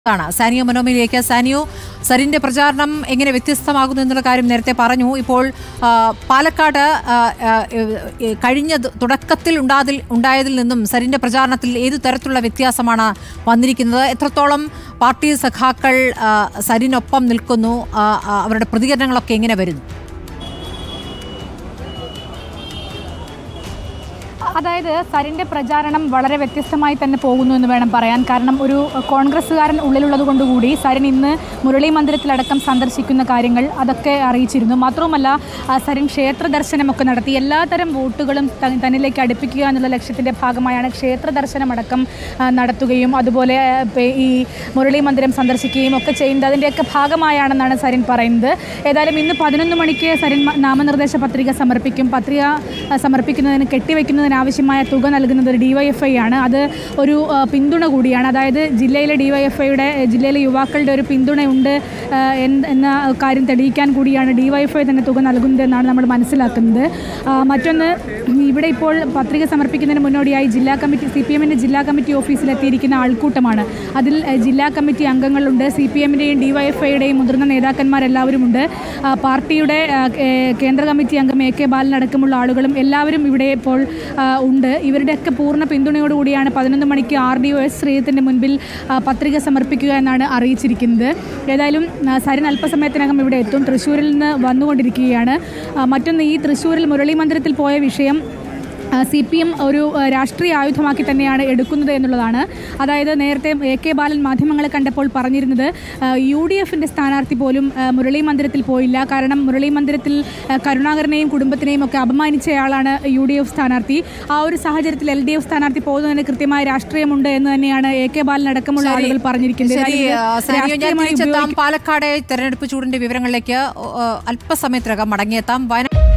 ാണ് സാനിയോ മനോമിലേക്ക് സാനിയോ സരിന്റെ പ്രചാരണം എങ്ങനെ വ്യത്യസ്തമാകുന്നു എന്നുള്ള കാര്യം നേരത്തെ പറഞ്ഞു ഇപ്പോൾ ആ, പാലക്കാട് ആ, ആ, ഏ, കഴിഞ്ഞ ദ- തുടക്കത്തിൽ ഉണ്ടാതിൽ ഉണ്ടായതിൽ നിന്നും സരിന്റെ പ്രചാരണത്തിൽ ഏതു തരത്തിലുള്ള വ്യത്യാസമാണ് വന്നിരിക്കുന്നത് എത്രത്തോളം പാർട്ടി സഖാക്കൾ ആ, സരിനൊപ്പം നിൽക്കുന്നു ആ, ആ, അവരുടെ പ്രതികരണങ്ങളൊക്കെ എങ്ങനെ വരുന്നു അതായത് സരിന്റെ പ്രചാരണം വളരെ വ്യത്യസ്തമായി തന്നെ പോകുന്നു എന്ന് വേണം പറയാൻ കാരണം ഒരു കോൺഗ്രസ്സുകാരൻ ഉള്ളിലുള്ളത് കൊണ്ടുകൂടി സരിൻ ഇന്ന് മുരളി മന്ദിരത്തിലടക്കം സന്ദർശിക്കുന്ന കാര്യങ്ങൾ അതൊക്കെ അറിയിച്ചിരുന്നു മാത്രവുമല്ല ആ, സരിൻ ക്ഷേത്ര ദർശനമൊക്കെ നടത്തി എല്ലാതരം വോട്ടുകളും ത- തന്നിലേക്ക് അടുപ്പിക്കുക എന്നുള്ള ലക്ഷ്യത്തിൻ്റെ ഭാഗമായാണ് ക്ഷേത്ര ദർശനമടക്കം ആ, നടത്തുകയും അതുപോലെ ആ, പേ- ഈ മുരളി മന്ദിരം സന്ദർശിക്കുകയും ഒക്കെ ചെയ്യുന്നത് അതിൻ്റെയൊക്കെ ഭാഗമായാണെന്നാണ് സരിൻ പറയുന്നത് ഏതായാലും ഇന്ന് പതിനൊന്ന് മണിക്ക് സരിൻ മ- നാമനിർദ്ദേശ പത്രിക സമർപ്പിക്കും പത്രിക ആ, സമർപ്പിക്കുന്നതിന് കെട്ടിവെക്കുന്നതിന് ആവശ്യമായ തുക നൽകുന്നത് ഒരു ഡിവൈഎഫ്ഐ ആണ് അത് ഒരു ആ, പിന്തുണ കൂടിയാണ് അതായത് ജില്ലയിലെ ഡിവൈഎഫ്ഐയുടെ ജില്ലയിലെ യുവാക്കളുടെ ഒരു പിന്തുണയുണ്ട് ആ, എൻ- എന്ന കാര്യം തെളിയിക്കാൻ കൂടിയാണ് ഡിവൈഎഫ്ഐ തന്നെ തുക നൽകുന്നത് എന്നാണ് നമ്മൾ മനസ്സിലാക്കുന്നത് ആ, മറ്റൊന്ന് ഇവിടെ ഇപ്പോൾ പത്രിക സമർപ്പിക്കുന്നതിന് മുന്നോടിയായി ജില്ലാ കമ്മിറ്റി സി പി എമ്മിൻ്റെ ജില്ലാ കമ്മിറ്റി ഓഫീസിലെത്തിയിരിക്കുന്ന ആൾക്കൂട്ടമാണ് അതിൽ ആ, ജില്ലാ കമ്മിറ്റി അംഗങ്ങളുണ്ട് സി പി എമ്മിൻ്റെയും ഡിവൈഎഫ്ഐയുടെയും മുതിർന്ന നേതാക്കന്മാരെല്ലാവരുമുണ്ട് ആ, പാർട്ടിയുടെ ആ, കേ- കേന്ദ്ര കമ്മിറ്റി അംഗം എ കെ ബാലൻ അടക്കമുള്ള ആളുകളും എല്ലാവരും ഇവിടെ ഇപ്പോൾ ആ, ഉണ്ട് ഇവരുടെയൊക്കെ പൂർണ്ണ പിന്തുണയോടുകൂടിയാണ് പതിനൊന്ന് മണിക്ക് ആർ ഡി ഒ എസ് ശ്രീയത്തിൻ്റെ മുൻപിൽ ആ, പത്രിക സമർപ്പിക്കുക എന്നാണ് അറിയിച്ചിരിക്കുന്നത് ഏതായാലും ആ, സരിൻ അല്പസമയത്തിനകം ഇവിടെ എത്തും തൃശ്ശൂരിൽ നിന്ന് വന്നുകൊണ്ടിരിക്കുകയാണ് ആ, മറ്റൊന്ന് ഈ തൃശ്ശൂരിൽ മുരളി മന്ദിരത്തിൽ പോയ വിഷയം സി പി എം ഒരു ആ, രാഷ്ട്രീയ ആയുധമാക്കി തന്നെയാണ് എടുക്കുന്നത് എന്നുള്ളതാണ് അതായത് നേരത്തെ എ കെ ബാലൻ മാധ്യമങ്ങളെ കണ്ടപ്പോൾ പറഞ്ഞിരുന്നത് യു ഡി എഫിൻ്റെ സ്ഥാനാർത്ഥി പോലും ആ, മുരളി മന്ദിരത്തിൽ പോയില്ല കാരണം മുരളി മന്ദിരത്തിൽ ആ, കരുണാകരനെയും കുടുംബത്തിനെയും ഒക്കെ അപമാനിച്ചയാളാണ് യു ഡി എഫ് സ്ഥാനാർത്ഥി ആ ഒരു സാഹചര്യത്തിൽ എൽ ഡി എഫ് സ്ഥാനാർത്ഥി പോകുന്നതിന് കൃത്യമായ രാഷ്ട്രീയമുണ്ട് എന്ന് തന്നെയാണ് എ കെ ബാലൻ അടക്കമുള്ള ശരി. ആളുകൾ പറഞ്ഞിരിക്കുന്നത് ശരി ഏതായാലും ആ, ഇത് സാനിയോ, ഞാൻ രാഷ്ട്രീയമായി തിരിച്ചെത്താം ഉപയോഗിക്ക- പാലക്കാട് തെരഞ്ഞെടുപ്പ് ചൂടിന്റെ വിവരങ്ങളിലേക്ക് ഓ, ഓ, അല്പസമയത്തിനകം മടങ്ങിയെത്താം വയനാട്